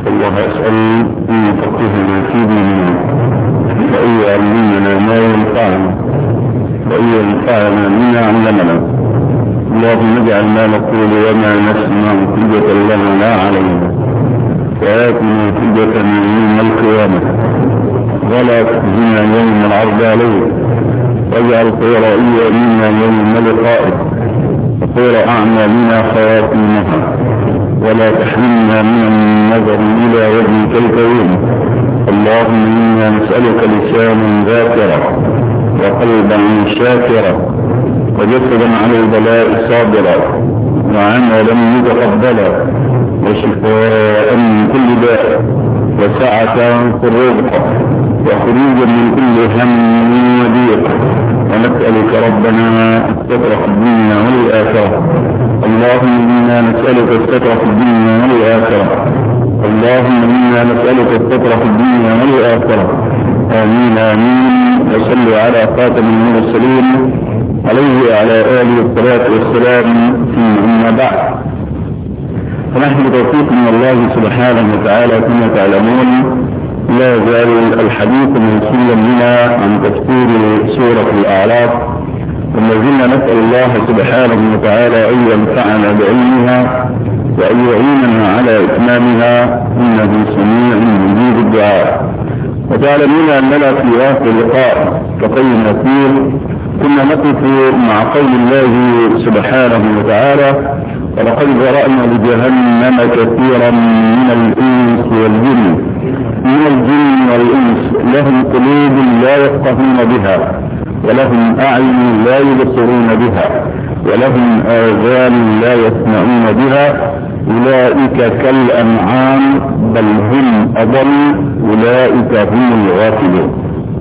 الله أسأل أن يفقهنا في ديننا وأن يعلمنا ما ينفعنا وأن ينفعنا مما علمنا اللهم اجعل ما نقول وما نسمع حجة لنا لا علينا وآتنا حجة يوم القيامة ولا تخزنا يوم العرض عليك واجعل خير أيامنا يوم لقائك وخير أعمالنا خواتيمها ولا تحرمنا من النظر إلى وجهك الكريم اللهم إنا نسألك لسانا ذاكرا وقلبا شاكرا وجسدا على البلاء صابرا وعملا متقبلا وشفاء من كل داء وسعة في الرزق وخروجا من كل هم وضيق ونسألك ربنا الستر في الدنيا والآخرة اللهم إنا نسألك الستر في الدنيا والآخرة اللهم إنا نسألك الستر في الدنيا والآخرة آمين آمين وصلوا على خاتم المرسلين عليه وعلى آله الصلاة والسلام ثم أما بعد فنحن بتوفيق من الله سبحانه وتعالى كما تعلمون لا يزال الحديث موصولا بنا عن تفسير سورة الأعراف وما زلنا نسأل الله سبحانه وتعالى أن ينفعنا بعلمها وأن يعيننا على إتمامها إنه سميع مجيب الدعاء وتعلمون أننا في آخر لقاء تقينا فيه كنا نقف مع قول الله سبحانه وتعالى ولقد ذرأنا لجهنم كثيرا من الإنس والجن من الجن والإنس لهم قلوب لا يفقهون بها ولهم أعين لا يبصرون بها ولهم آذان لا يسمعون بها أولئك كالأنعام بل هم أضل أولئك هم الغافلون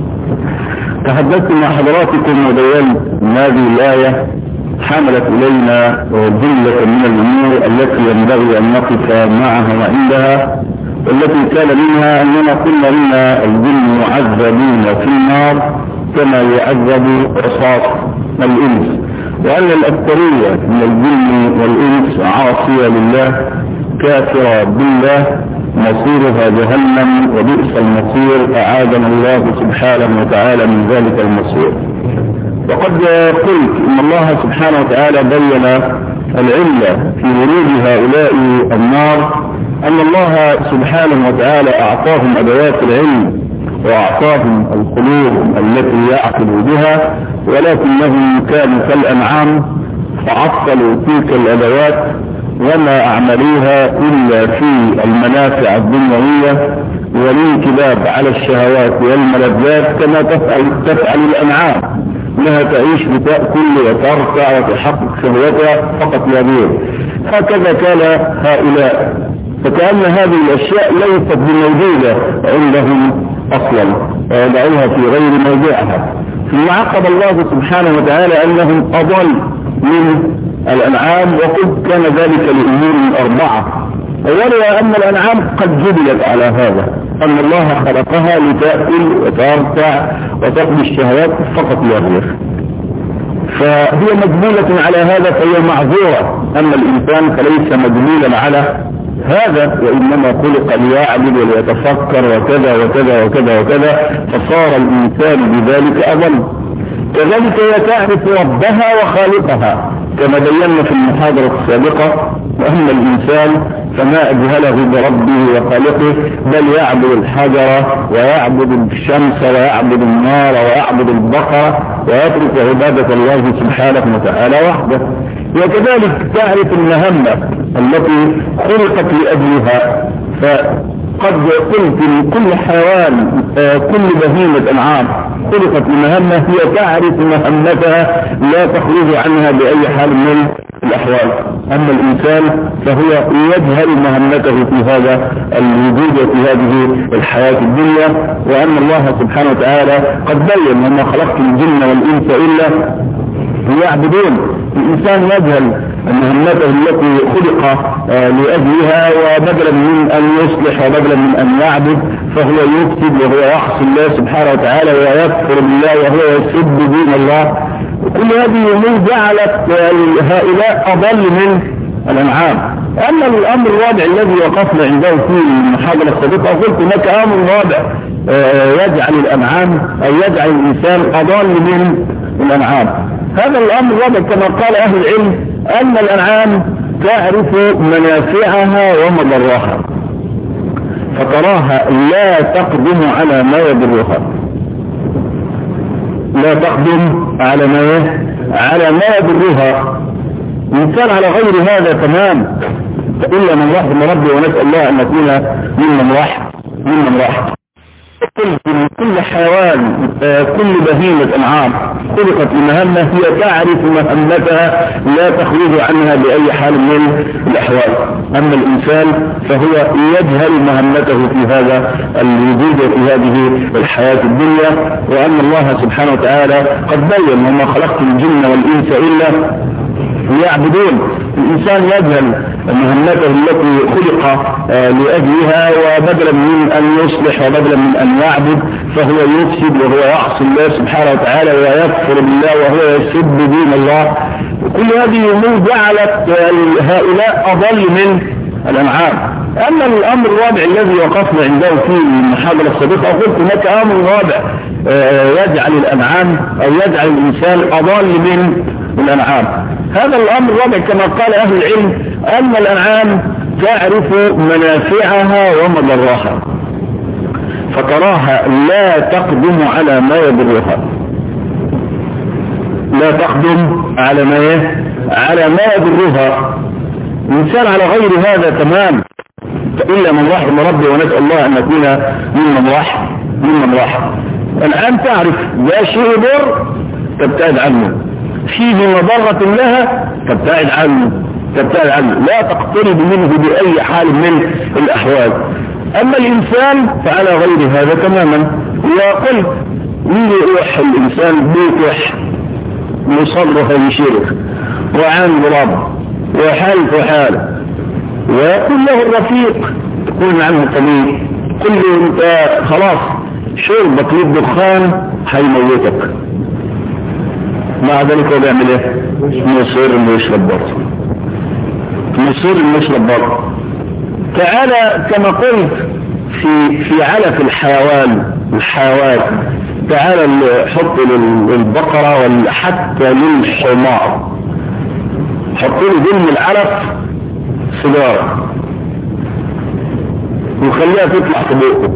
تحدثت مع حضراتكم وبيان هذه الآية حملت إلينا جملة من الأمور التي ينبغي أن نقف معها وعندها والتي كان منها أننا قلنا إن الجن معذبين في النار كما يعذب عصاة الإنس وأن الأكثرية من الجن والإنس عاصية لله كافرة بالله مصيرها جهنم وبئس المصير أعاذنا الله سبحانه وتعالى من ذلك المصير وقد قلت ان الله سبحانه وتعالى بين العلة في ورود هؤلاء النار ان الله سبحانه وتعالى اعطاهم ادوات العلم واعطاهم القلوب التي يعقل بها ولكنهم كانوا كالانعام فعطلوا تلك الادوات وما اعملوها الا في المنافع الدنيويه والانكباب على الشهوات والملذات كما تفعل تفعل الانعام انها تعيش بتأكل وترفع وتحقق شهوتها فقط لا غير هكذا كان هؤلاء فكأن هذه الأشياء ليست بموجودة عندهم أصلا ويضعوها في غير موضعها ثم عقب الله سبحانه وتعالى أنهم أضل من الأنعام وقد كان ذلك لأمور أربعة أولها أن الأنعام قد جبلت على هذا أن الله خلقها لتأكل وترتع وتقضي الشهوات فقط لا غير فهي مجبولة على هذا فهي معذورة أما الإنسان فليس مجبولا على هذا وإنما خلق ليعبد وليتفكر وكذا وكذا وكذا وكذا فصار الإنسان بذلك أضل كذلك هي تعرف ربها وخالقها كما بينا في المحاضرة السابقة وأما الإنسان فما أجهله بربه وخالقه بل يعبد الحجر ويعبد الشمس ويعبد النار ويعبد البقرة ويترك عبادة الله سبحانه وتعالى وحده وكذلك تعرف المهمة التي خلقت لأجلها فقد قلت لكل حيوان كل بهيمة أنعام خلقت لمهمة هي تعرف مهمتها لا تخرج عنها بأي حال من الأحوال أما الإنسان فهو يجهل مهمته في هذا الوجود وفي هذه الحياة الدنيا وأن الله سبحانه وتعالى قد بين وما خلقت الجن والإنس إلا ليعبدون الإنسان يجهل مهمته التي خلق لأجلها وبدلا من أن يصلح وبدلا من أن يعبد فهو يفسد وهو يعصي الله سبحانه وتعالى ويكفر بالله وهو يسب دين الله كل هذه الأمور جعلت هؤلاء أضل من الأنعام أما الأمر الرابع الذي وقفنا عنده في المحاضرة السابقة قلت هناك أمر رابع يجعل الأنعام أو يجعل الإنسان أضل من الأنعام هذا الأمر الرابع كما قال أهل العلم أن الأنعام تعرف منافعها ومضرها فتراها لا تقدم على ما يضرها لا تقدم على ما على ما يضرها الإنسان على غير هذا تمام إلا من رحم ربي ونسأل الله أن نكون ممن رحم ممن رحم كل حيوان كل بهيمة أنعام خلقت لمهمة هي تعرف مهمتها لا تخرج عنها بأي حال من الأحوال أما الإنسان فهو يجهل مهمته في هذا الوجود وفي هذه الحياة الدنيا وأن الله سبحانه وتعالى قد بين وما خلقت الجن والإنس إلا ليعبدون الإنسان يجهل مهمته التي خلق لأجلها وبدلا من أن يصلح وبدلا من أن يعبد فهو يفسد وهو يعصي الله سبحانه وتعالى ويكفر بالله وهو يسب دين الله كل هذه الأمور جعلت هؤلاء أضل من الأنعام أما الأمر الرابع الذي وقفنا عنده في المحاضرة السابقة قلت هناك أمر رابع يجعل الأنعام أو يجعل الإنسان أضل من الأنعام هذا الأمر الرابع كما قال أهل العلم أن الأنعام تعرف منافعها ومضرها فتراها لا تقدم على ما يضرها لا تقدم على ما على ما يضرها الإنسان على غير هذا تمام إلا من رحم ربي ونسأل الله أن نكون ممن رحم ممن رحم الآن تعرف لا شيء يضر تبتعد عنه فيه مضرة لها تبتعد عنه تبتعد عنه لا تقترب منه بأي حال من الأحوال أما الإنسان فعلى غير هذا تماما وقلت من يوح الإنسان بيكوح مصرف يشرك وعنده رب وحالف حال ويقول له الرفيق تقول عنه قليل قل له انت خلاص شربك للدخان هيموتك مع ذلك هو بيعمل ايه مصير انه يشرب برضه مصير انه يشرب برضه تعالى كما قلت في في علف الحيوان الحيوان تعالى حط للبقرة وحتى للحمار حط له ضمن العلف سيجارة وخليها تطلع في بقه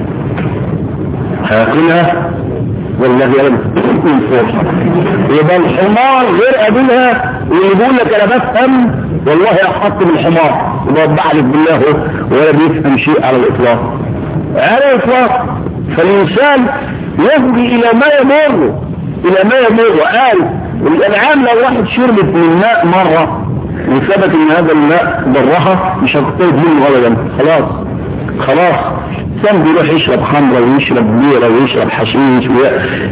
هياكلها والله يا رب من فوق يبقى الحمار غير قابلها واللي بيقول لك انا بفهم والله احط من الحمار يبقى بحلف بالله ولا بيفهم شيء على الاطلاق على الاطلاق فالانسان يهدي الى ما يمر الى ما يمر قال الانعام لو واحد شربت من ماء مره وثبت ان هذا الماء ضرها مش هتقترب منه ابدا خلاص خلاص كان بيروح يشرب خمرة ويشرب بيرة ويشرب حشيش وي...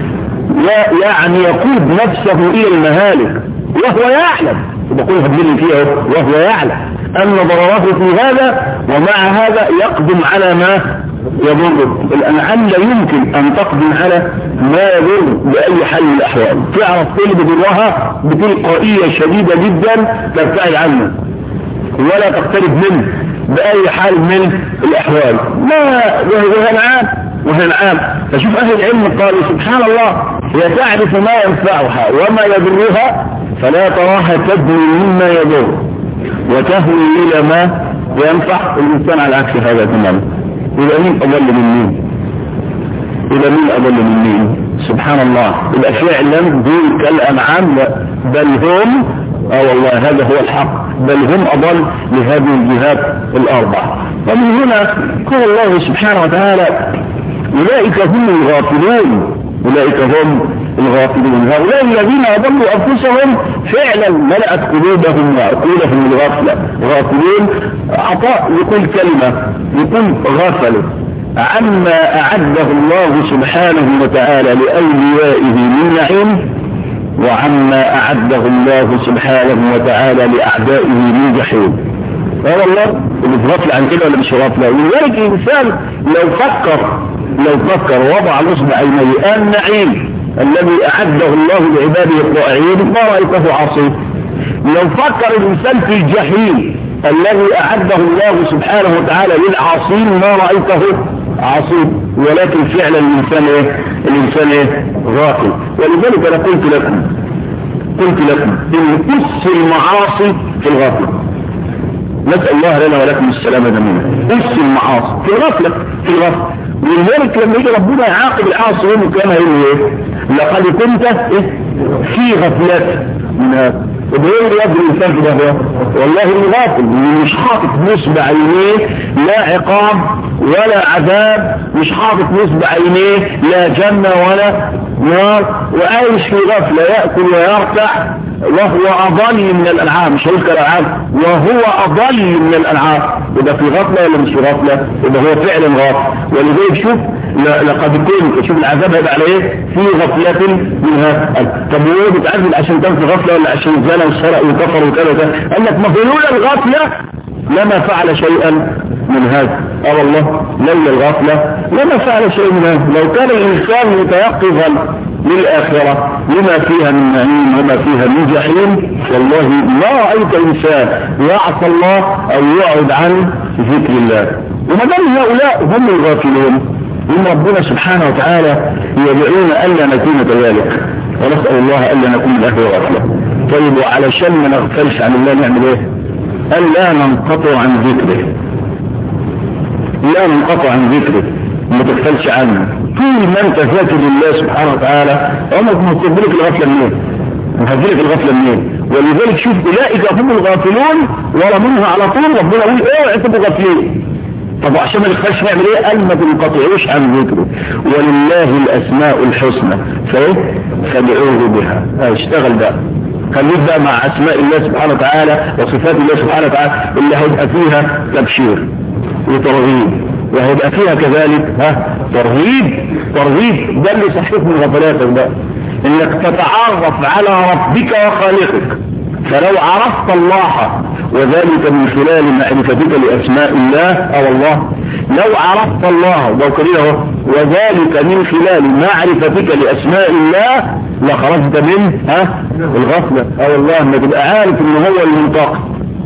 لا يعني يقود نفسه الى المهالك وهو يعلم بقول هدلني فيها وهو يعلم ان ضرره في هذا ومع هذا يقدم على ما يضر الانعام لا يمكن ان تقدم على ما يضر باي حال من الاحوال تعرف كل بضرها بتلقائيه شديده جدا تبتعد عنه ولا تقترب منه بأي حال من الأحوال ما وهي نعام وهي نعام فشوف أهل العلم قالوا سبحان الله هي تعرف ما ينفعها وما يضرها فلا تراها تبني مما يضر وتهوي إلى ما ينفع الإنسان على عكس هذا تماما إذا مين أضل من مين إذا مين أضل من مين سبحان الله يبقى فعلا دول كالأنعام بل هم اه والله هذا هو الحق بل هم أضل لهذه الجهات الأربعة ومن هنا قال الله سبحانه وتعالى أولئك هم الغافلون أولئك هم الغافلون هؤلاء الذين أضلوا أنفسهم فعلا ملأت قلوبهم وعقولهم الغفلة غافلون عطاء لكل كلمة لكل غفل عما أعده الله سبحانه وتعالى لأوليائه من نعيم وعما أعده الله سبحانه وتعالى لأعدائه من جحيم قال الله اللي غفل عن كده ولا مش غفل ولذلك الإنسان لو فكر لو فكر وضع نصب عينيه النعيم الذي أعده الله لعباده الطائعين ما رأيته عاصي لو فكر الإنسان في الجحيم الذي أعده الله سبحانه وتعالى للعاصين ما رأيته عاصين ولكن فعلا الإنسان إيه؟ الإنسان إيه؟ غافل ولذلك أنا قلت لكم قلت لكم إن أس المعاصي في الغافلة نسأل الله لنا ولكم السلامة منها أس المعاصي في الغفلة في الغفلة ولذلك لما يجي ربنا يعاقب العاصي يوم القيامة يقول له ايه؟ لقد كنت إيه؟ في غفلة من هذا وبيقول يد الانسان كده هو والله انه غافل مش حاطط نصب عينيه لا عقاب ولا عذاب مش حاطط نصب عينيه لا جنة ولا نار وعايش في غفلة يأكل ويرتع وهو أضل من الأنعام مش هيذكر الأنعام وهو أضل من الأنعام يبقى في غفلة ولا مش في غفلة يبقى هو فعلا غافل ولذلك شوف لقد كنت شوف العذاب هيبقى على ايه في غفلة منها طب هو بتعذب عشان كان في غفلة ولا عشان زنى وسرق وكفر وكذا وكذا قال لك ما هو لولا الغفلة لما فعل شيئا من هذا اه والله لولا الغفلة لما فعل شيئا من هذا لو كان الانسان متيقظا للآخرة لما فيها من نعيم وما فيها من جحيم والله ما رأيت إنسان يعصى الله أو يعد عن ذكر الله وما دام هؤلاء هم الغافلون إن ربنا سبحانه وتعالى يدعونا ألا نكون كذلك ونسأل الله ألا نكون من أهل الغفلة طيب وعلشان ما نغفلش عن الله نعمل إيه؟ ألا ننقطع عن ذكره لا ننقطع عن ذكره ما تغفلش عنه طول ما انت فاكر لله سبحانه وتعالى عمرك ما هتستقبلك الغفلة منين هتجيلك الغفلة منين ولذلك شوف أولئك هم الغافلون ورا منها على طول ربنا يقول ايه انتوا غافلين طب عشان ما نخش نعمل ايه قال ما تنقطعوش عن ذكره ولله الاسماء الحسنى فايه فادعوه بها اشتغل بقى خليك بقى مع اسماء الله سبحانه وتعالى وصفات الله سبحانه وتعالى اللي هيبقى فيها تبشير وترغيب وهيبقى فيها كذلك ها ترغيب ترغيب ده اللي صحيح من غفلاتك بقى انك تتعرف على ربك وخالقك فلو عرفت الله وذلك من خلال معرفتك لأسماء الله أو الله لو عرفت الله وكريه وذلك من خلال معرفتك لأسماء الله لخرجت من ها الغفلة أو الله أما تبقى عارف ان هو المنطق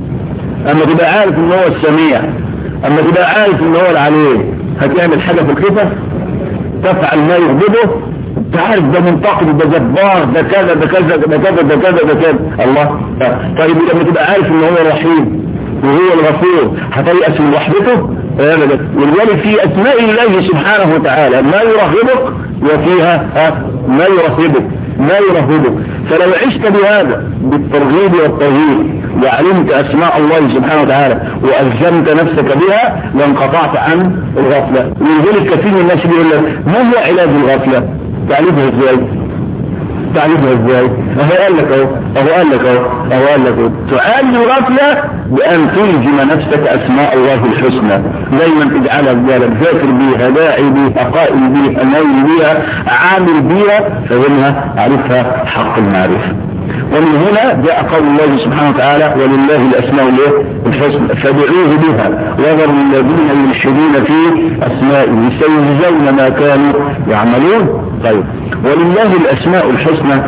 أما تبقى عارف ان هو السميع أما تبقى عارف ان هو العليم هتعمل حاجة في الخفة تفعل ما يغضبه تعرف ده منتقد ده جبار ده كذا ده كذا ده كذا ده كذا ده كذا الله طيب لما تبقى عارف ان هو رحيم وهو الغفور هتيأس من وحدته ابدا ولذلك في اسماء الله سبحانه وتعالى ما يرغبك وفيها ها ما يرهبك ما يرهبك فلو عشت بهذا بالترغيب والترهيب وعلمت اسماء الله سبحانه وتعالى والزمت نفسك بها لانقطعت عن الغفله ولذلك كثير من الناس بيقول لك ما هو علاج الغفله تعرفها ازاي تعرفها ازاي اهو قال لك اهو اهو قال لك اهو اهو قال لك اهو تعالج الغفلة بان تلزم نفسك اسماء الله الحسنى دايما تجعلها بذلك ذاكر بيها داعي بيها قائم بيها ناوي بيها عامل بيها فهمها عرفها حق المعرفة ومن هنا جاء قول الله سبحانه وتعالى ولله الاسماء الحسنى فادعوه بها وذروا الذين يلحدون في اسمائه سيجزون ما كانوا يعملون طيب ولله الاسماء الحسنى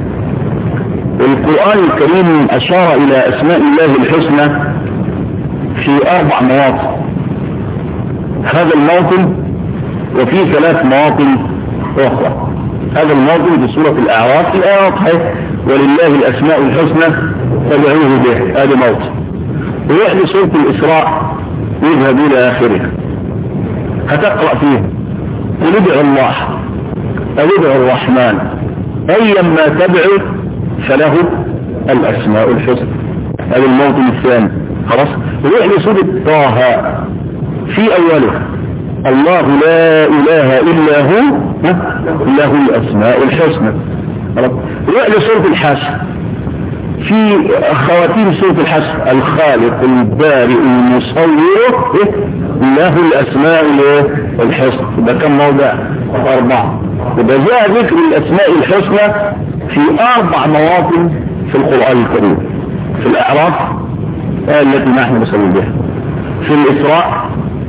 القرآن الكريم اشار الى اسماء الله الحسنى في اربع مواطن هذا الموطن وفي ثلاث مواطن اخرى هذا الموطن في سورة الاعراف الايه واضحه ولله الاسماء الحسنى فادعوه به هذا موطن ويروح لسورة الاسراء يذهب الى اخرها هتقرأ فيه قل ادعوا الله او ادعوا الرحمن ايا ما تدعو فله الاسماء الحسنى هذا الموطن الثاني خلاص روح لسورة طه في اوله الله لا اله الا هو له الاسماء الحسنى خلاص روح لسورة الحشر في خواتيم سورة الحشر الخالق البارئ المصور له الاسماء الحسنى ده كم موضع اربعة يبقى جاء ذكر الاسماء الحسنى في اربع مواطن في القرآن الكريم في الاعراف التي نحن نسوي بها في الاسراء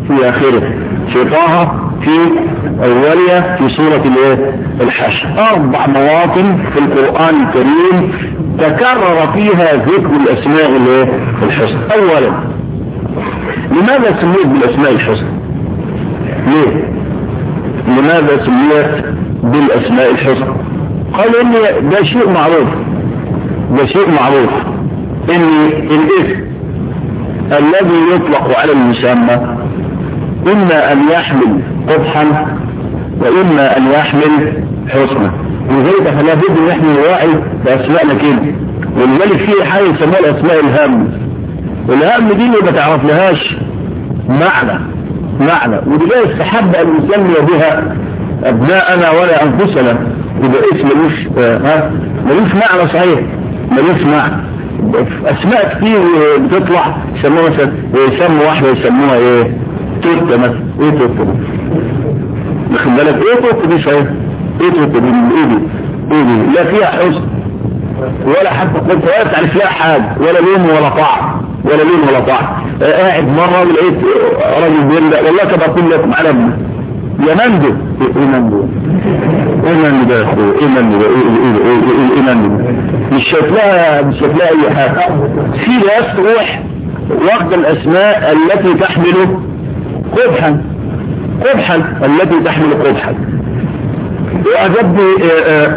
في آخره في طه في أولية في سورة الايه الحشر أربع مواطن في القرآن الكريم تكرر فيها ذكر الأسماء الايه الحسنى أولا لماذا سميت بالأسماء الحسنى ليه لماذا سميت بالأسماء الحسنى قالوا ان ده شيء معروف ده شيء معروف ان الاسم الذي يطلق على المسمى اما ان يحمل قبحا واما ان يحمل حسنا ولذلك فلا بد ان احنا نراعي باسمائنا كده ولذلك في حاجه يسموها الاسماء الهام والهام دي اللي ما تعرف لهاش معنى معنى ودي لا يستحب ان نسمي بها ابناءنا ولا انفسنا يبقى اسم ملوش ها ملوش معنى صحيح ملوش معنى اسماء كتير بتطلع يسموها مثلا يسموا واحده يسموها ايه توته مثلا ايه توته دي واخد بالك ايه توته دي صحيح ايه توته دي ايه دي ايه دي لا فيها حسن ولا حتى قلت ولا تعرف لها حاجه ولا لون ولا طعم ولا لون ولا طعم قاعد مره ولقيت راجل بيقول والله كما اقول لكم على ابني يا مندو ايه مندو ايه مندو ده يا اخويا ايه مندو ده ايه مندو ده مش شايفلها مش شايفلها اي حاجه في ناس تروح واخد الاسماء التي تحمل قبحا قبحا التي تحمل قبحا واعجبني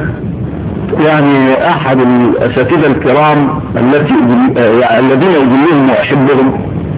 يعني احد الاساتذه الكرام التي الذين يجلهم واحبهم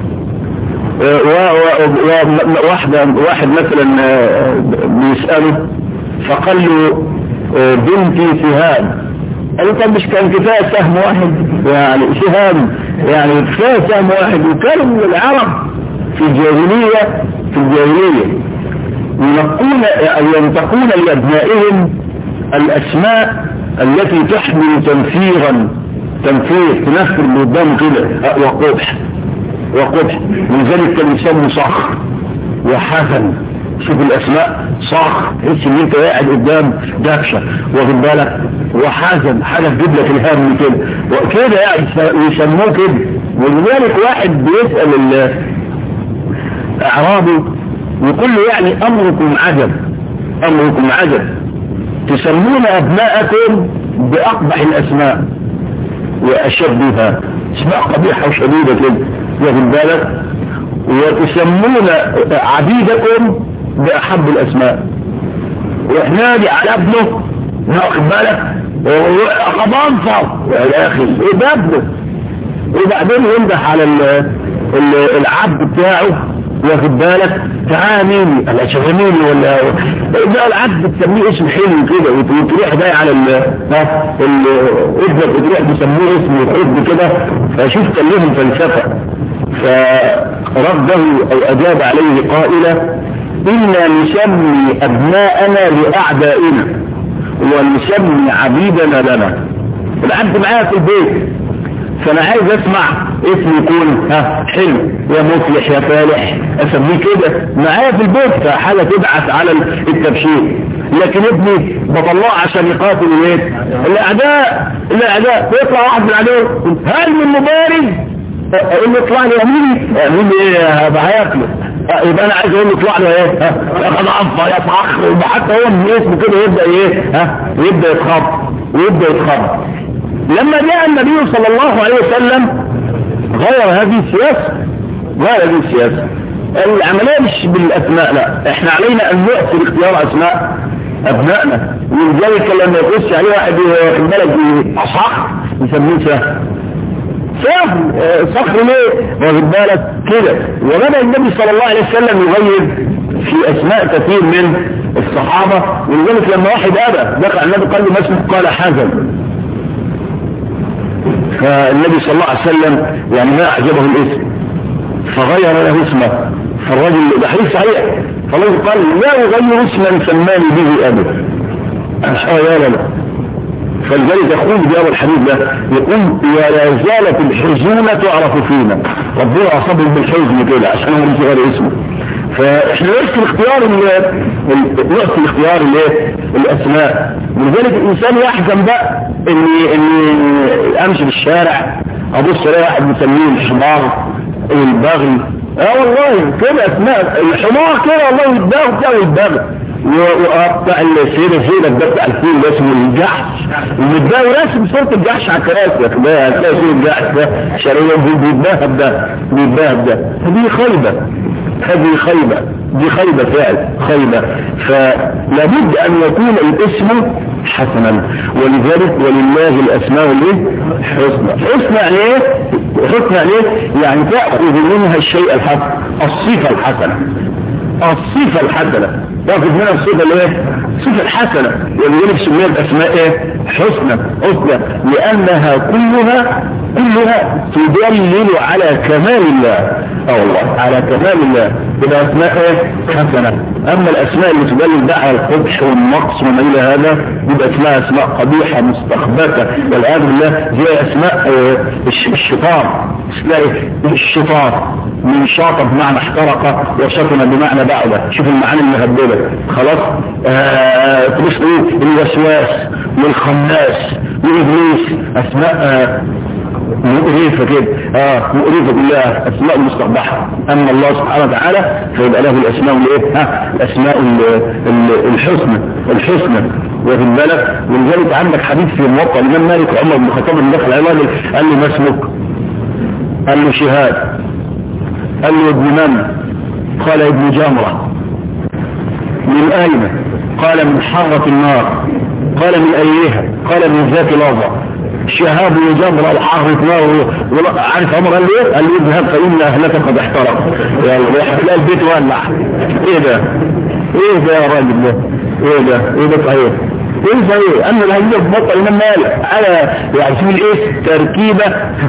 وواحدة واحد مثلا بيسأله فقال له بنتي سهام قال له طب مش كان كفاية سهم واحد يعني سهام يعني كفاية سهم واحد وكانوا من العرب في الجاهلية في الجاهلية ينقون أو ينتقون لأبنائهم الأسماء التي تحمل تنفيرا تنفير تنفر اللي قدامه كده وقبح وقبح ولذلك كان يسموا صخر وحسن شوف الاسماء صخر تحس ان انت قاعد قدام دبشه واخد بالك وحزن حاجه تجيب لك الهم كده وكده يعني يسموه كده ولذلك واحد بيسال اعرابي يقول له يعني امركم عجب امركم عجب تسمون ابناءكم باقبح الاسماء واشدها اسماء قبيحه وشديده كده واخد بالك وتسمون عبيدكم بأحب الأسماء واحنا على ابنه واخد بالك قبنصر يا أخي ايه ده ابنه وبعدين يمدح على ال ال العبد بتاعه واخد بالك تعاميني انا شغميني ولا ده العبد تسميه اسم حلو كده وتروح جاي على ال ابنك وتروح تسميه اسم يحب كده فشوف كان لهم فلسفه فرده او اجاب عليه قائلا انا نسمي ابناءنا لاعدائنا ونسمي عبيدنا لنا العبد معايا في البيت فانا عايز اسمع اسم يكون ها حلو يا مفلح يا فالح اسميه كده معايا في البيت فحاجه تبعث على التبشير لكن ابني بطلعه عشان يقاتل البيت الاعداء الاعداء يطلع واحد من العدو هل من مبارز اقول له اطلع لي امين امين ايه هياكله يبقى انا عايز اقول له اطلع لي ايه لقد عفى يا صخر يبقى حتى هو من اسمه كده يبدا ايه ها يبدا يتخض ويبدا يتخض لما جاء النبي صلى الله عليه وسلم غير هذه السياسة غير هذه السياسة العملية مش بالأسماء لا احنا علينا أن نؤثر اختيار أسماء أبنائنا ولذلك لما يخش عليه واحد واخد بالك صخر يسميه سهل سهل صخر ليه واخد بالك كده وبدأ النبي صلى الله عليه وسلم يغير في أسماء كثير من الصحابة ولذلك لما واحد أبى دخل النبي قال له ما اسمه قال حزن فالنبي صلى الله عليه وسلم يعني ما أعجبه الاسم فغير له اسمه فالرجل ده حديث صحيح فالرجل قال لا يغير اسما سماني به أبي مش آه لا لا فلذلك يقول جاب الحديث ده يقول ولا زالت الحزونة تعرف فينا ربنا أصابهم بالحزن كده عشان هو مش غير اسمه فاحنا نفس الاختيار نفس الاختيار الايه الاسماء ولذلك الانسان يحزن بقى اني اني امشي في الشارع ابص الاقي واحد مسميه الحمار البغل اه والله كده اسماء الحمار كده والله يتباهوا بتاع ويتباهوا وقطع السيدة زينب ده بتاع الفيل ده اسمه الجحش ومتباهوا راسم صورة الجحش على الكراسي يا اخي هتلاقي صورة الجحش ده شرعيا بيتباهى بده بيتباهى بده هذه خيبة هذه خيبة دي خيبة فعل خيبة فلابد ان يكون الاسم حسنا ولذلك ولله الاسماء الايه حسنى حسنى يعني ايه حسنى يعني ايه يعني تأخذ منها الشيء الحسن الصفة الحسنة الصفة الحسنة تأخذ منها الصفة الايه الصفة الحسنة ولذلك سميت اسماء ايه حسنى حسنى لانها كلها كلها تدلل على كمال الله اه والله على كمال الله يبقى اسماء ايه حسنة اما الاسماء اللي تدلل بقى على القبح والنقص وما الى هذا يبقى اسمها اسماء قبيحة مستخبثة والعياذ بالله زي اسماء اه الشيطان تلاقي الشيطان من شاط بمعنى احترق وشتم بمعنى بعد شوف المعاني المهببة خلاص آه تبص ايه الوسواس والخناس وابليس اسماء آه مؤرفة كده اه مؤرفة كلها اسماء مستقبحة اما الله سبحانه وتعالى فيبقى له الاسماء الايه ها الاسماء الحسنى الحسنى واخد بالك ولذلك عندك حديث في موقع الامام مالك عمر بن الخطاب بن دخل عليه قال له ما اسمك قال له شهاد قال له ابن من قال ابن جمرة من اين قال من حرة النار قال من ايها قال من ذات لظى شهاب وجمرة وحرة نار عارف عمر قال لي قال لي اذهب فإن أهلك قد احترق يلا هتلاقي البيت ولع ايه ده ايه ده يا راجل ده ايه ده ايه ده صحيح ايه صحيح اما الهدية بطل الامام مالك على يعني شوف الايه تركيبة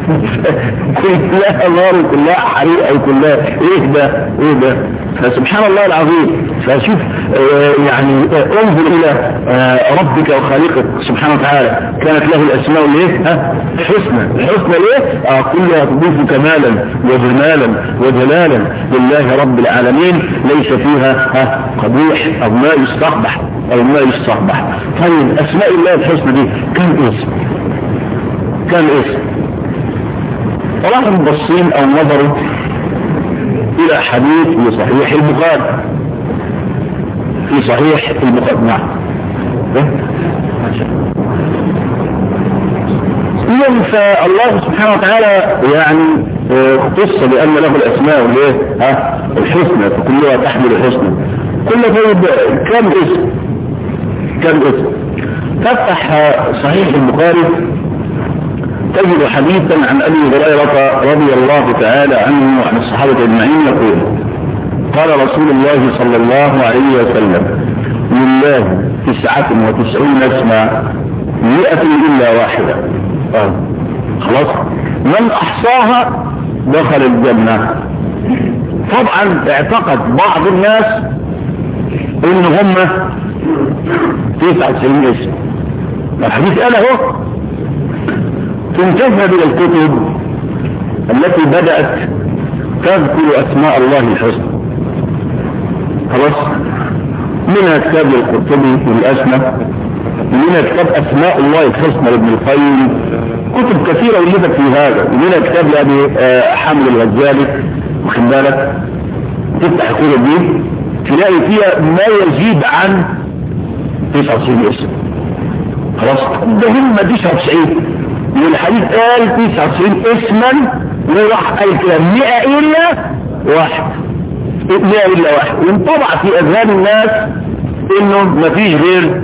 كلها نار وكلها حريقة وكلها ايه ده ايه ده فسبحان الله العظيم فشوف آه يعني آه انظر الى آه ربك وخالقك سبحانه وتعالى كانت له الاسماء الايه ها حسنى الحسنى ليه آه كلها تضيف كمالا وجمالا وجلالا لله رب العالمين ليس فيها ها قبيح او ما يستقبح او ما يستقبح طيب اسماء الله الحسنى دي كم اسم كم اسم راحوا مبصين او نظروا الى حديث في صحيح البخاري في صحيح البخاري نعم إذن فالله سبحانه وتعالى يعني اختص بأن له الأسماء والايه ها الحسنى فكلها تحمل الحسنى كل طيب كم اسم كم اسم تفتح صحيح البخاري تجد حديثا عن أبي هريرة رضي الله تعالى عنه وعن الصحابة أجمعين يقول قال رسول الله صلى الله عليه وسلم لله تسعة وتسعون اسما مئة إلا واحدة آه. خلاص من أحصاها دخل الجنة طبعا اعتقد بعض الناس ان هم تسعة وتسعين اسم الحديث قال اهو تنتهى الى الكتب التي بدأت تذكر اسماء الله الحسنى خلاص منها كتاب القرطبي والاسمى منها كتاب اسماء الله الحسنى لابن القيم كتب كثيرة ولفت في هذا ومنها كتاب لابي حامل الغزالي واخد بالك تفتح الكتب دي تلاقي فيها ما يزيد عن 99 اسم خلاص ده هم 99 والحديث قال 99 اسما وراح قال كده 100 الا واحد 100 الا واحد وانطبع في اذهان الناس انه مفيش غير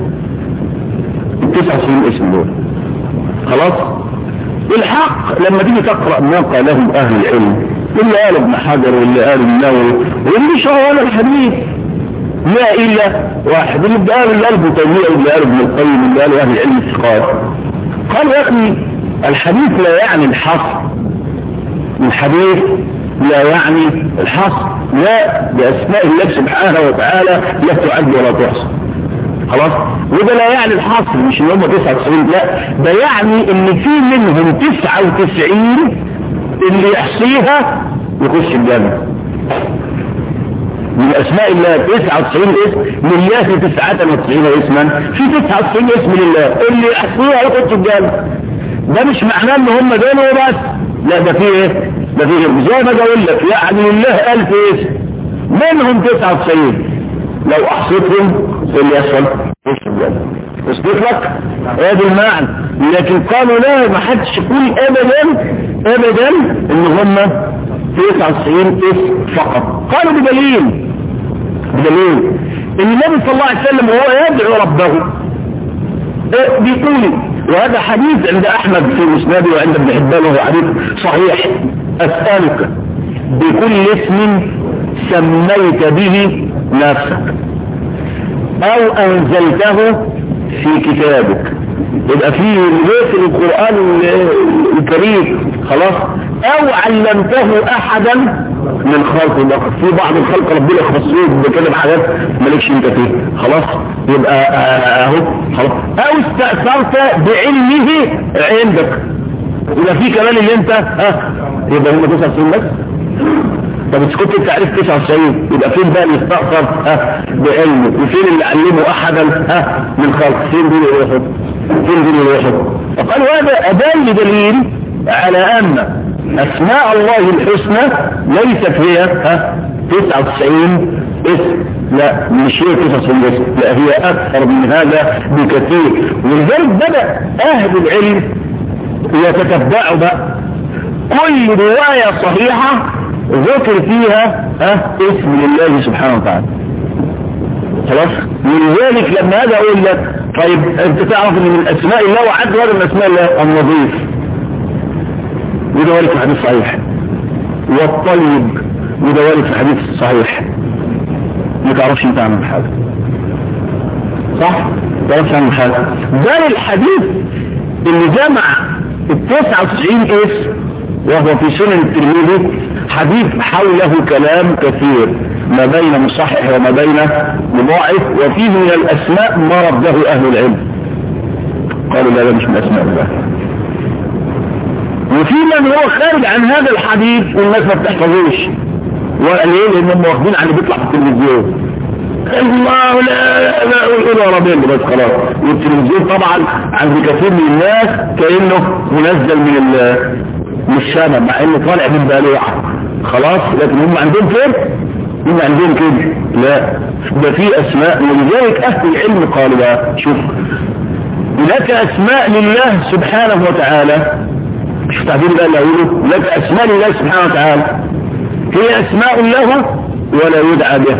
99 اسم دول خلاص الحق لما تيجي تقرأ ما قاله اهل العلم اللي قال ابن حجر واللي قال النووي واللي شغل الحديث لا الا واحد اللي قال اللي قال ابن تيميه واللي قال ابن القيم واللي قال اهل العلم الثقات قال يا اخي الحديث لا يعني الحصر الحديث لا يعني الحصر لا باسماء الله سبحانه وتعالى لا تعد ولا تحصى خلاص وده لا يعني الحصر مش ان هم 99 لا ده يعني ان في منهم 99 اللي يحصيها يخش الجنة من اسماء الله 99 اسم لله 99 اسما في 99 اسم لله اللي يحصيها يخش الجنة ده مش معناه ان هم دول وبس لا ده في ايه ده في زي ما بقول لك يعني لله ألف اسم منهم 99 لو احصيتهم ايه اللي يحصل اثبت لك ادي المعنى لكن قالوا لا ما حدش يقول ابدا ابدا ان هم 99 اسم فقط قالوا بدليل بدليل ان النبي صلى الله عليه وسلم وهو يدعو ربه بيقول وهذا حديث عند احمد في مسنده وعند ابن حبان وهو حديث صحيح اسالك بكل اسم سميت به نفسك او انزلته في كتابك يبقى فيه في القرآن الكريم خلاص او علمته احدا من خلق الله في بعض الخلق ربنا يخصوه بكده بحاجات مالكش انت فيه خلاص يبقى اهو خلاص او استأثرت بعلمه عندك يبقى في كمان اللي انت ها يبقى هم 99 بس طب انت كنت تعرف 99 يبقى فين بقى اللي استأثر ها بعلمه وفين اللي علمه احدا ها من خلق فين دول الواحد فين دول الواحد فقالوا هذا ادل دليل على ان اسماء الله الحسنى ليست هي ها 99 اسم لا مش هي 99 اسم لا هي اكثر من هذا بكثير ولذلك بدأ اهل العلم يتتبعوا بقى كل رواية صحيحة ذكر فيها ها اسم لله سبحانه وتعالى خلاص ولذلك لما هذا اقول لك طيب انت تعرف ان من اسماء الله وعد هذا من اسماء الله النظيف وده وارد في حديث صحيح والطيب وده وارد في حديث صحيح ما تعرفش انت عنه حاجه صح ما تعرفش عنه حاجه ده الحديث اللي جمع ال 99 اسم وهو في سنن الترمذي حديث حوله كلام كثير ما بين مصحح وما بين مضاعف وفيه من الاسماء ما رده اهل العلم قالوا لا ده مش من اسماء الله وفي من هو خارج عن هذا الحديث والناس ما بتحفظوش وليه لانهم واخدين عن اللي بيطلع في التلفزيون الله لا لا اقول ربنا بس خلاص والتلفزيون طبعا عند كثير من الناس كانه منزل من من السماء مع انه طالع من بالوعه خلاص لكن هم عندهم كده هم عندهم كده لا ده في اسماء ولذلك اهل العلم قالوا بقى شوف لك اسماء لله سبحانه وتعالى شوف تعبير بقى اللي هقوله لك اسماء لله سبحانه وتعالى هي اسماء له ولا يدعى بها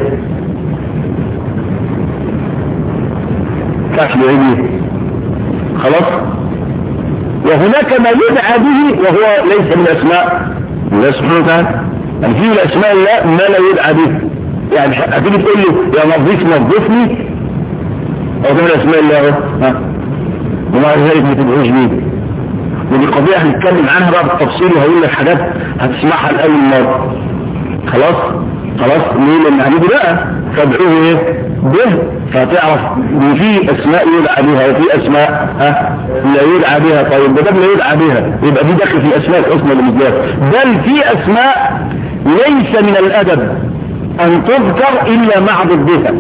كحل عينيه خلاص وهناك ما يدعى به وهو ليس من اسماء الله سبحانه وتعالى يعني في الاسماء الله ما لا يدعى به يعني هتيجي تقول له يا نظيف نظفني او ده من اسماء الله ها ومع ذلك ما تدعوش بيه ودي قضيه هنتكلم عنها بقى بالتفصيل وهقول لك حاجات هتسمعها لاول مره خلاص خلاص ليه لان هنيجي بقى تدعوه ايه به فتعرف ان في اسماء يدعى بها وفي اسماء ها لا يدعى بها طيب ده لا يدعى بها يبقى دي داخل في الاسماء الحسنى بالذات بل في اسماء ليس من الادب ان تذكر الا مع ضدها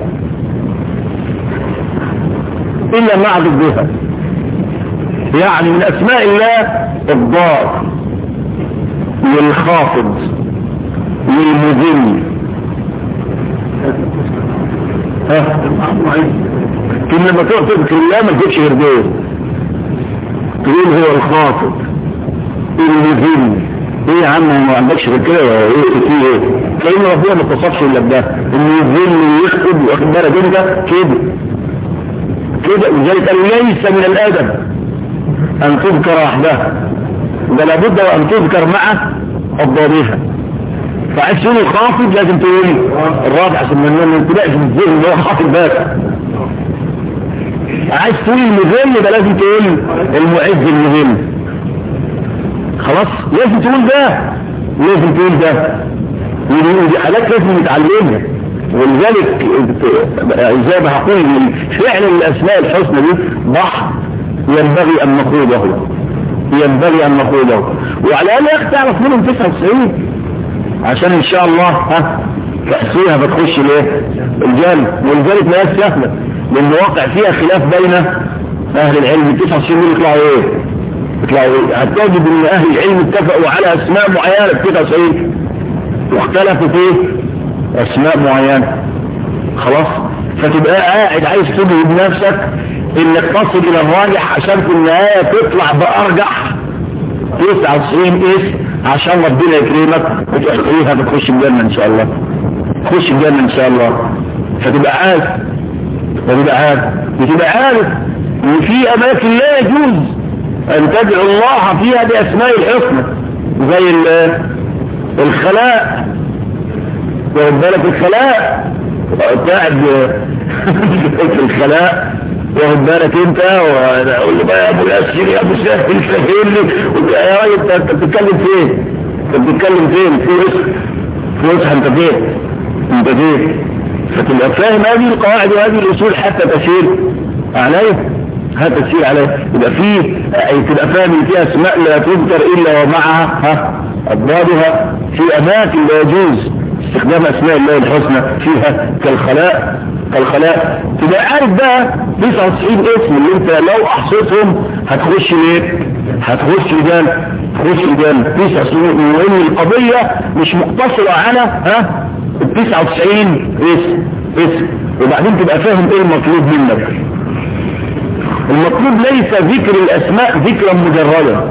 الا مع ضدها يعني من اسماء الله الضار والخافض والمذل ها كل لما تقعد تذكر الله ما تجيبش غير دول تقول هو الخافض المذل ايه يا عم ما عندكش غير كده ايه في ايه كأن ربنا ما اتصفش الا بده انه يذل ويخطب واخد بالك انت كده كده ولذلك قال ليس من الادب ان تذكر وحدها ده لابد وان تذكر مع الضريحه فعايز تقول الخافض لازم تقول الرابع عشان ما نتبقش في الذهن اللي هو خافض بس عايز تقول المذل يبقى لازم تقول المعز المذل خلاص لازم تقول ده لازم تقول ده ودي حاجات لازم نتعلمها ولذلك زي ما هقول فعلا الاسماء الحسنى دي بحر ينبغي ان نخوضه ينبغي ان نخوضه وعلى الاقل تعرف منهم 99 عشان ان شاء الله ها تحصيها بتخش ليه الجانب ولذلك ما هي سهله لان واقع فيها خلاف بين اهل العلم 99 دول يطلعوا ايه تلاقوا هتجد ان اهل العلم اتفقوا على اسماء معينة بتبقى صحيح واختلفوا في اسماء معينة خلاص فتبقى قاعد عايز تجهد نفسك انك تصل الى الراجح عشان في النهاية تطلع بارجح 99 اسم عشان ربنا يكرمك وتحقيها بتخش الجنة ان شاء الله تخش الجنة ان شاء الله فتبقى عارف فتبقى عارف وتبقى عارف ان في اماكن لا يجوز ان تدعو الله فيها باسماء الحسنى زي الخلاء واخد بالك الخلاء قاعد في الخلاء واخد بالك انت واقول له بقى يا ابو ياسر يا ابو سهل فهمني يا راجل انت بتتكلم فين؟ انت بتتكلم فين؟ في وسط في وسط انت فين؟ انت فين؟ فتبقى فاهم هذه القواعد وهذه الاصول حتى تسير عليه حتى تسير عليه يبقى فيه تبقى فاهم ان في اسماء لا تذكر الا ومعها ها اضدادها في اماكن لا يجوز استخدام اسماء الله الحسنى فيها كالخلاء كالخلاء تبقى عارف بقى 99 اسم اللي انت لو احصيتهم هتخش ليه هتخش لجان تخش لجان 99 وان القضية مش مقتصرة على ها ال 99 اسم اسم وبعدين تبقى فاهم ايه المطلوب منك المطلوب ليس ذكر الاسماء ذكرا مجردا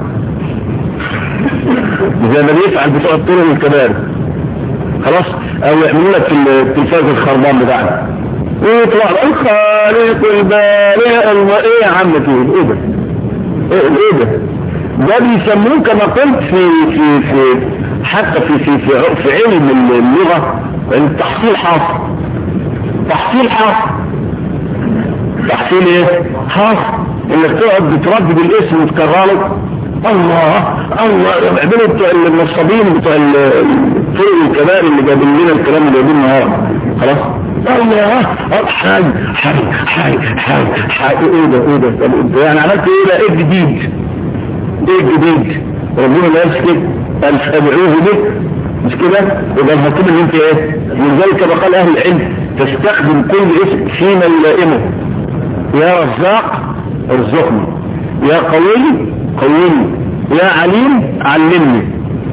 زي ما بيفعل بتوع الطرق والكباري خلاص او يعملوا لك في التلفاز الخربان بتاعنا ويطلع الخالق البارئ ايه يا عم تقول ايه ده ايه ده ده بيسموه كما قلت في في في حتى في في في, في علم اللغه التحصيل حاصل تحصيل حاصل تحصيل ايه حاصل انك تقعد بتردد الاسم وتكرره الله الله يعملوا بتوع النصابين بتوع الفرق الكبار اللي جايبين لنا الكلام اللي جايبين النهارده خلاص الله حاج حاج حاج حاج حاج ايه ده ايه ده طب يعني عملت ايه ده ايه الجديد ايه الجديد ربنا لا يسكت قال فادعوه به مش كده يبقى المطلوب ان انت ايه ولذلك كما قال اهل العلم تستخدم كل اسم فيما يلائمه يا رزاق ارزقني يا قوي قويني يا عليم علمني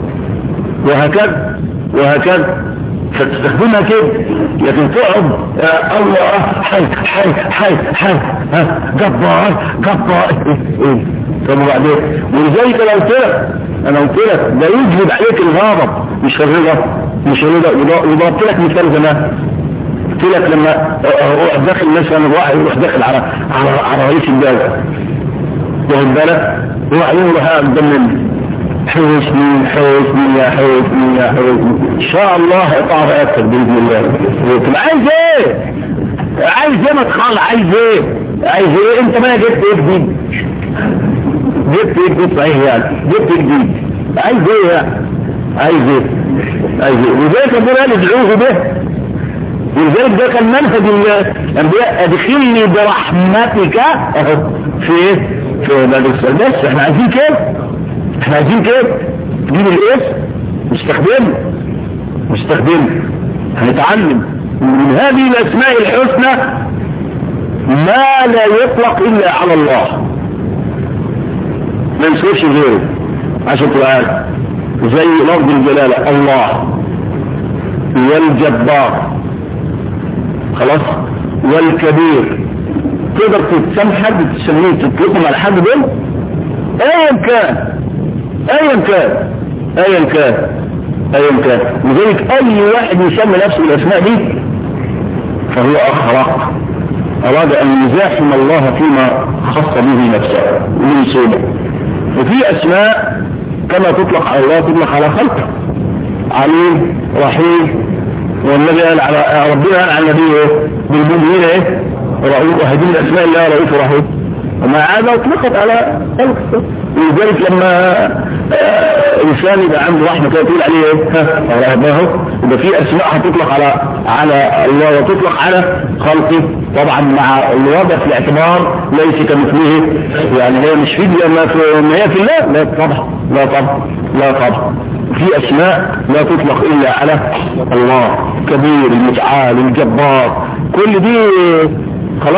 وهكذا وهكذا فتستخدمها كده لكن تقعد يا الله حي حي حي حي جبار جبار ايه طب وبعدين ولذلك لو قلت لك انا قلت لك ده يجلب عليك الغضب مش الرضا مش الرضا وضربت لك مثال زمان قلت لك لما اروح داخل مثلا واحد يروح داخل على على على رئيس الدوله واخد بالك وبعدين يروح قدام مني حوسني حوسني يا حوسني يا حوسني ان شاء الله هيقع رقبتك باذن الله طب عايز ايه عايز ايه ما تخلع عايز ايه عايز ايه انت ما جبت ايه جديد جبت ايه جديد صحيح يعني جبت ايه جديد عايز ايه يعني عايز ايه عايز ايه وذلك ربنا قال ادعوه به ولذلك ده كان منهج الانبياء ادخلني برحمتك في ايه في بس احنا عايزين كده احنا عايزين كده تجيب الاسم نستخدمه نستخدمه هنتعلم من هذه الاسماء الحسنى ما لا يطلق الا على الله ما يصيرش غيره عشان تبقى عارف زي لفظ الجلاله الله والجبار خلاص والكبير تقدر تتسمى حد تسميه تطلقهم على حد دول ايا كان ايا كان ايا كان ايا كان لذلك اي واحد يسمي نفسه الاسماء دي فهو اخرق اراد ان يزاحم الله فيما خص به نفسه من سوء وفي اسماء كما تطلق على الله تطلق على خلقه عليم رحيم والنبي قال على ربنا قال على النبي ايه بالمؤمنين ايه رؤوف وهذه الاسماء الله رؤوف رحيم ومع هذا اطلقت على خلق ولذلك لما انسان يبقى عنده رحمه كده تقول عليه ايه رهبه يبقى في اسماء هتطلق على على الله وتطلق على خلقه طبعا مع الوضع في الاعتبار ليس كمثله يعني هي مش فدية ما في ما هي في الله لا طبعا لا طبعا لا طبعا في اسماء لا تطلق الا على الله كبير المتعال الجبار كل دي خلاص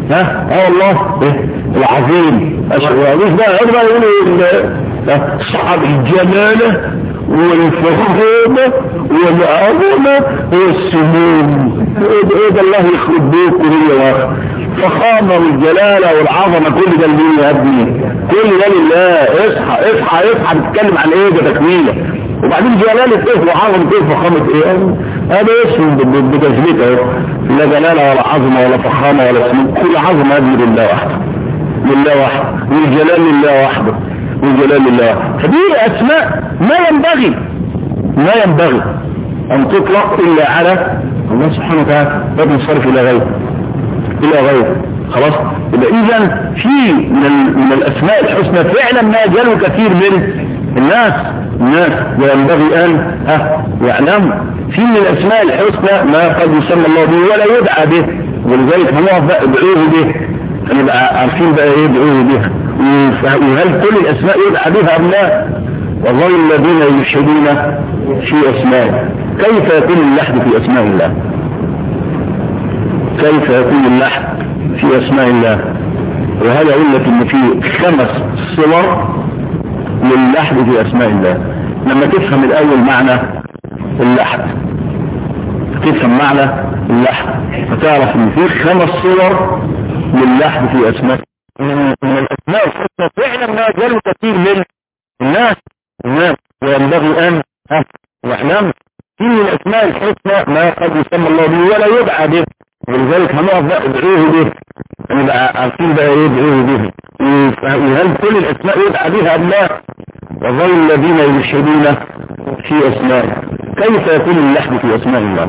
ها اه والله إيه؟ العظيم مش بقى يقعدوا بقى يقولوا صعب الجلالة والفخامة والعظمة والسموم ايه ده الله يخرب بيكم هي فخامة والجلالة والعظمة كل ده لمين يا ابني كل ده لله اصحى اصحى اصحى بتتكلم عن ايه ده تكميلة وبعدين جلالة ايه وعظمة ايه وفخامة ايه هذا اسم بتثبيت اهو لا جلالة ولا عظمة ولا فخامة ولا سموم كل عظمة يا ابني لله وحده لله وحده والجلال لله وحده والجلال لله فدي اسماء ما ينبغي ما ينبغي ان تطلق الا على الله سبحانه وتعالى لا تنصرف الى غيره الى غيره خلاص يبقى اذا في من, من الاسماء الحسنى فعلا ما يجاله كثير من الناس الناس وينبغي ان ها يعلم في من الاسماء الحسنى ما قد يسمى الله به ولا يدعى به ولذلك هنقف بقى ادعوه به نبقى عارفين بقى ايه ادعوه بها وهل كل الاسماء يدعى بها ام لا والله الذين يشهدون في اسماء كيف يكون اللحن في اسماء الله كيف يكون اللحن في اسماء الله وهذا اقول لك ان في خمس صور للحن في اسماء الله لما تفهم الاول معنى اللحن تفهم معنى اللحن فتعرف ان في خمس صور للحن في اسماء من الاسماء الحسنى فعلا ما جاله كثير من الناس الناس وينبغي ان يعلم في من الاسماء الحسنى ما قد يسمى الله به ولا يدعى به ولذلك هنقف بقى ادعوه به نبقى عارفين بقى ايه ادعوه به وهل كل الاسماء يدعى بها ام لا وظل الذين يشهدون في اسمائه كيف يكون اللحن في اسماء الله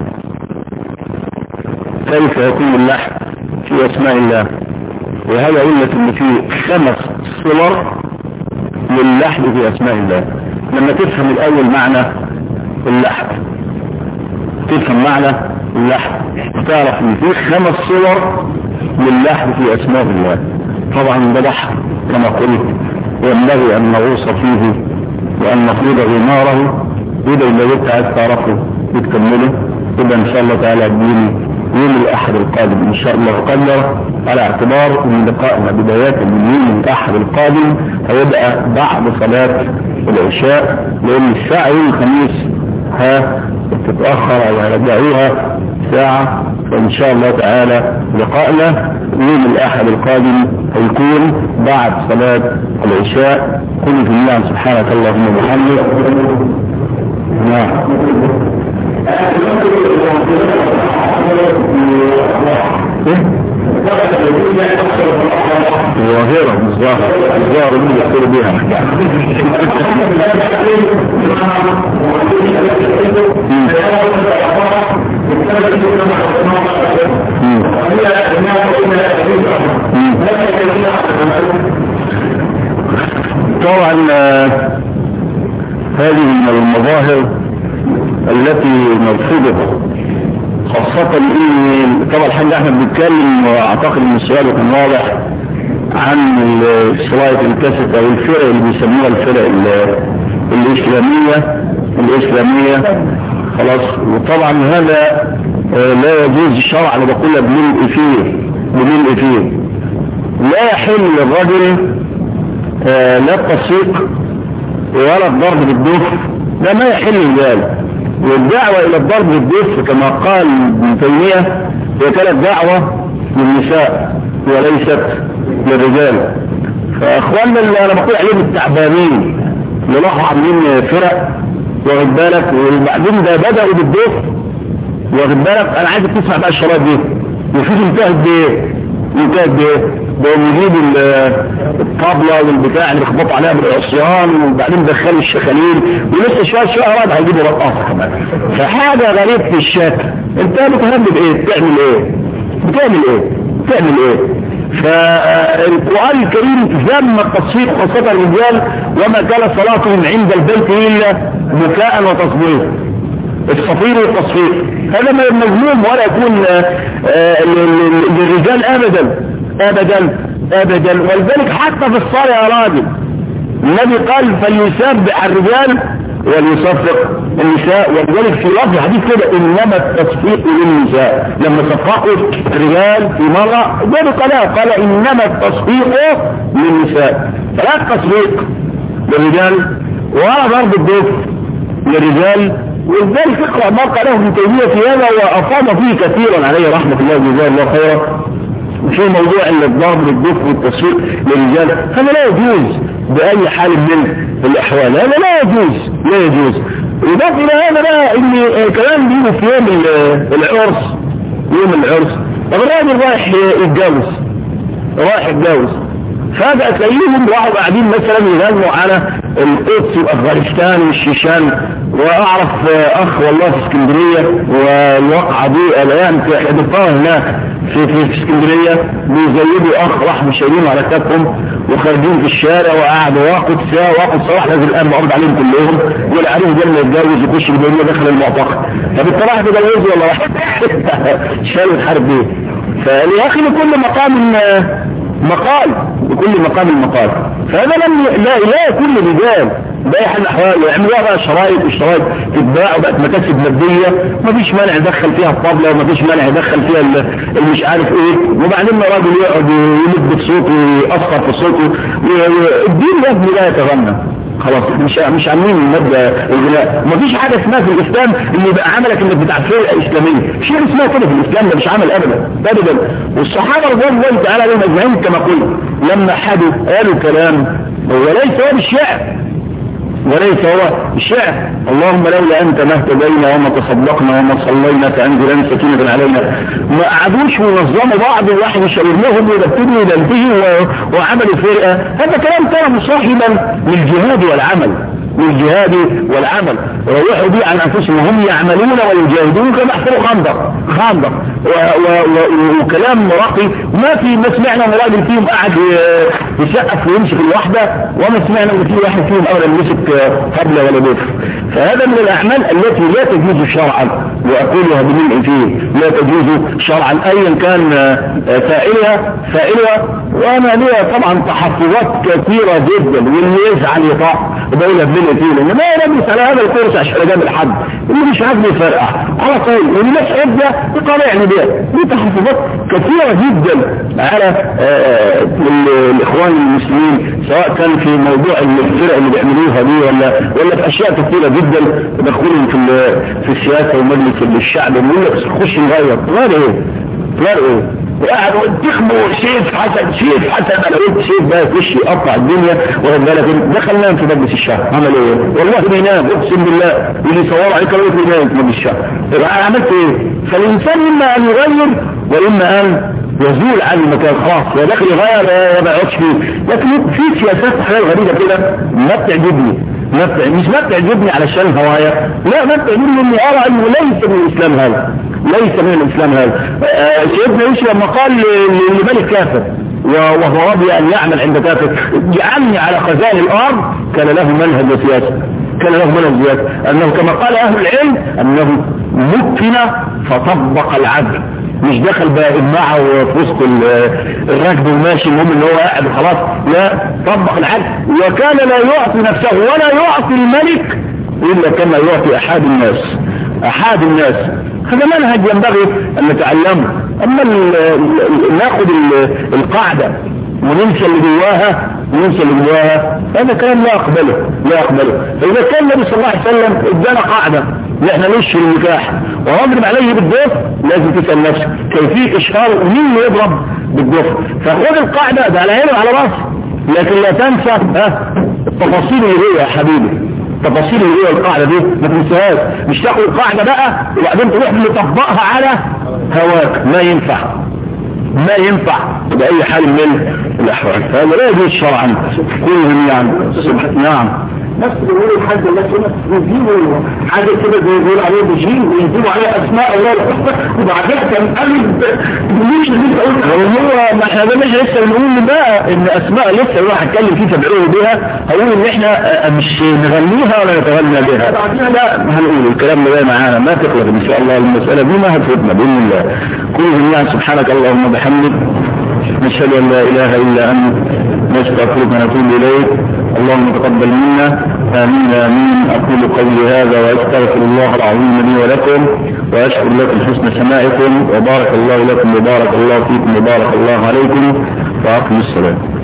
كيف يكون اللحن في اسماء الله وهذا اقول لك ان في خمس صور للحن في اسماء الله لما تفهم الاول معنى اللحن تفهم معنى اللحن تعرف ان في خمس صور للحن في اسماء الله طبعا ده بحر كما قلت ينبغي ان نغوص فيه وان نخوض غماره وده اللي انت عايز تعرفه وتكمله يبقى ان شاء الله تعالى اديني يوم الاحد القادم ان شاء الله قدر على اعتبار ان لقائنا بداية من يوم الاحد القادم هيبقى بعد صلاة العشاء لان الساعة يوم الخميس ها تتأخر او هنرجعوها ساعة فان شاء الله تعالى لقائنا يوم الاحد القادم هيكون بعد صلاة العشاء كل في الله سبحانك اللهم وبحمدك نعم ظاهرة مش ظاهرة الظاهرة اللي يختار بها طبعا هذه من المظاهر التي نرفضها خاصة ان طبعا الحاج احنا بنتكلم واعتقد ان السؤال كان واضح عن صلاة الكاسيت او الفرق اللي بيسموها الفرق الاسلامية الاسلامية خلاص وطبعا هذا لا يجوز الشرع انا بقول بملء فيه بملء فيه لا يحل للرجل لا التصفيق ولا الضرب بالدف لا ما يحل ذلك والدعوة الى الضرب بالدف كما قال ابن تيمية هي كانت دعوة للنساء وليست للرجال فاخواننا اللي انا بقول عليهم التعبانين اللي راحوا عاملين فرق واخد بالك وبعدين ده بدأوا بالدف واخد بالك انا عايزك تسمع بقى الشرايط دي وشوف انتهت بايه انتهت بايه ده يجيب الطابلة والبتاع اللي بيخبطوا عليها بالعصيان وبعدين دخلوا الشخالين ولسه شوية شوية رابعة هيجيبوا رقاصة كمان فحاجة غريب في الشكل انت بتهمل بايه بتعمل ايه بتعمل ايه بتعمل ايه فالقرآن الكريم ذم التصفيق خاصة الرجال وما كان صلاتهم عند البيت إلا بكاء وتصديق الصفير والتصفيق هذا ما مذموم ولا يكون للرجال ابدا ابدا ابدا ولذلك حتى في الصلاة يا راجل النبي قال فليسبح الرجال وليصفق النساء ولذلك في لفظ حديث كده انما التصفيق للنساء لما صفقوا الرجال في مرة جابوا كلام قال انما التصفيق للنساء فلا التصفيق للرجال ولا ضرب الضيف للرجال ولذلك اقرأ ما قاله ابن تيمية في هذا وأفاض فيه كثيرا عليه رحمة الله جزاه الله خيرا في موضوع الضرب للضيف والتصفيق للرجال هذا لا يجوز بأي حال من الأحوال هذا لا يجوز لا يجوز وإضافة إلى هذا بقى إن كلام بيجوا في يوم العرس يوم العرس طب الراجل رايح يتجوز رايح يتجوز فجأة تلاقيهم راحوا قاعدين مثلا يغنوا على القدس وافغانستان والشيشان واعرف اخ والله في اسكندرية والواقعة دي الان في حدثها هناك في في اسكندرية بيزيدوا اخ راح مشايلين على كتفهم وخارجين في الشارع وقعدوا واقف ساعة واقف صلاح نازل الان معرض عليهم كلهم يقول عليهم ده اللي يتجوز يخش بدنيا داخل المعتقد طب انت رايح تجوزه ولا رايح شايل الحرب دي فيا اخي لكل مقام مقال لكل مقام مقال فهذا لم لا لا كل رجال بايح الاحوال يعملوها بقى شرايط والشرايط تتباع وبقت مكاسب ماديه مفيش مانع يدخل فيها الطبله ومفيش مانع يدخل فيها المش عارف ايه وبعدين راجل يقعد يلب بصوته ويأثر في صوته الدين يا ابني لا يتغنى خلاص مش مش عاملين المادة الغناء مفيش حاجة اسمها في الاسلام اللي يبقى عملك انك بتاع فرقة اسلامية شيء اسمها كده في الاسلام ده مش عمل ابدا ابدا والصحابة رضوان الله تعالى عليهم اجمعين كما قلت لما حدوا قالوا كلام وليس هو بالشعر وليس هو الشعر اللهم لولا انت ما اهتدينا وما تصدقنا وما صلينا فانزل سكينة علينا ما قعدوش ونظموا بعض الواحد يشاور لهم ويرتبوا وينتهوا وعملوا فرقة هذا كلام كان مصاحبا للجهاد والعمل للجهاد والعمل ويروحوا بيه عن انفسهم وهم يعملون ويجاهدون كما احفروا خندق خندق وكلام راقي ما في ما سمعنا ان راجل فيهم قاعد يسقف ويمسك الوحده وما سمعنا ان في واحد فيهم ابدا مسك حبل ولا بيت فهذا من الاعمال التي لا تجوز شرعا واقولها بملء فيه لا تجوز شرعا ايا كان فاعلها فاعلها وانا ليا طبعا تحفظات كثيره جدا واللي يزعل يطاع بقولها بملء فيه لان ما يلبس على هذا الكورس عشان اجاب الحد اللي مش عاجبه يفرقع على طول واللي مش عاجبه يطالعني بيها دي تحفظات كثيره جدا على الاخوان المسلمين سواء كان في موضوع الفرق اللي بيعملوها دي ولا ولا في اشياء كثيره جدا تدخلهم في في السياسه ومجلس الشعب يقول لك خش نغير غير ايه؟ غير ايه؟ وقاعد تخبوا سيف حسن سيف حسن انا قلت سيف بقى يخش يقطع الدنيا واخد بالك دخل نام في مجلس الشعب عمل ايه؟ والله بينام اقسم بالله اللي يصور عليك قالوا بينام في مجلس الشعب يبقى عملت ايه؟ فالانسان اما ان يغير واما ان يزول عن المكان خلاص يا داخل يغير يا ما يقعدش فيه لكن في سياسات حاجات غريبه كده ما بتعجبني ما بتع... مش ما بتعجبني علشان هوايا لا ما بتعجبني اني ارى انه ليس من الاسلام هذا ليس من الاسلام هذا آه سيدنا يوسف لما قال لملك كافر وهو راضي ان يعمل عند كافر جعلني على خزائن الارض كان له منهج وسياسه كان له منهج وسياسه انه كما قال اهل العلم انه مكن فطبق العدل مش دخل بقى إجماعه في وسط الراكب وماشي المهم ان هو قاعد وخلاص لا طبق العدل وكان لا يعطي نفسه ولا يعطي الملك الا كما يعطي احد الناس احد الناس هذا منهج ينبغي ان نتعلمه اما ناخذ القاعده وننسى اللي جواها وننسى اللي جواها هذا كلام لا اقبله لا اقبله فاذا كان النبي صلى الله عليه وسلم ادانا قاعده ان احنا نشهر النكاح ونضرب عليه بالضيف لازم تسال نفسك كيفيه اشهار ومين اللي يضرب بالضيف فخذ القاعده ده على عيني وعلى راسي لكن لا تنسى ها التفاصيل اللي هي يا حبيبي التفاصيل اللي هي القاعده دي ما تنساهاش مش تاخد القاعده بقى وبعدين تروح تطبقها على هواك ما ينفع ما ينفع بأي حال من الأحوال هذا لا يجوز شرعا كلهم يعني نعم نفس بيقولوا الحاج الله كده يجيبوا حاجة كده زي بيقول عليه بجين ويجيبوا عليها أسماء الله الحسنى وبعدها كان قلب مش اللي انت قلت هو ما احنا ده مش لسه بنقول بقى ان اسماء لسه الواحد هتكلم فيه تدعوه بها هقول ان احنا مش نغنيها ولا نتغنى بها لا هنقول الكلام ده معانا ما تقلق ان شاء الله المسألة دي ما هتفوتنا بإذن الله كل جميعا سبحانك اللهم وبحمدك نشهد ان لا اله الا انت نستغفرك ونتوب اليك اللهم تقبل منا آمين آمين أقول قولي هذا وأستغفر الله العظيم لي ولكم وأشكر لكم حسن سماعكم وبارك الله لكم وبارك الله فيكم وبارك الله عليكم وأقم السلام